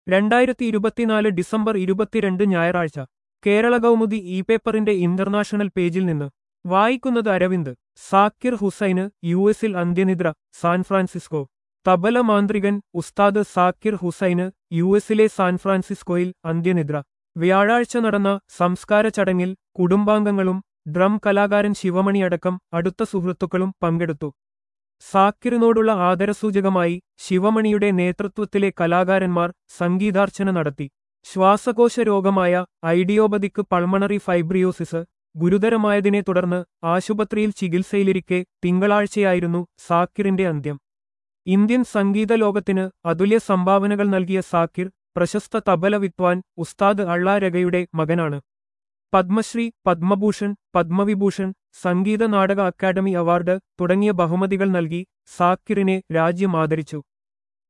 രണ്ടായിരത്തി ഇരുപത്തിനാല് ഡിസംബർ ഇരുപത്തിരണ്ട് ഞായറാഴ്ച കേരള കൗമുദി ഇ പേപ്പറിന്റെ ഇന്റർനാഷണൽ പേജിൽ നിന്ന് വായിക്കുന്നത് അരവിന്ദ് സാക്കിർ ഹുസൈന് യു എസിൽ അന്ത്യനിദ്ര സാൻ ഫ്രാൻസിസ്കോ തബല മാന്ത്രികൻ ഉസ്താദ് സാക്കിർ ഹുസൈന് യു എസിലെ സാൻ ഫ്രാൻസിസ്കോയിൽ അന്ത്യനിദ്ര വ്യാഴാഴ്ച നടന്ന സംസ്കാര ചടങ്ങിൽ കുടുംബാംഗങ്ങളും ഡ്രം കലാകാരൻ ശിവമണി അടക്കം അടുത്ത സുഹൃത്തുക്കളും പങ്കെടുത്തു സാക്കിറിനോടുള്ള ആദരസൂചകമായി ശിവമണിയുടെ നേതൃത്വത്തിലെ കലാകാരന്മാർ സംഗീതാർച്ചന നടത്തി ശ്വാസകോശ രോഗമായ ഐഡിയോപതിക്ക് പൾമണറി ഫൈബ്രിയോസിസ് ഗുരുതരമായതിനെ തുടർന്ന് ആശുപത്രിയിൽ ചികിത്സയിലിരിക്കെ തിങ്കളാഴ്ചയായിരുന്നു സാക്കിറിന്റെ അന്ത്യം ഇന്ത്യൻ സംഗീത ലോകത്തിന് അതുല്യ സംഭാവനകൾ നൽകിയ സാക്കിർ പ്രശസ്ത തബല വിദ്വാൻ ഉസ്താദ് അള്ളാരഗയുടെ മകനാണ് പത്മശ്രീ പത്മഭൂഷൺ പത്മവിഭൂഷൺ സംഗീത നാടക അക്കാദമി അവാർഡ് തുടങ്ങിയ ബഹുമതികൾ നൽകി സാക്കിറിനെ രാജ്യം ആദരിച്ചു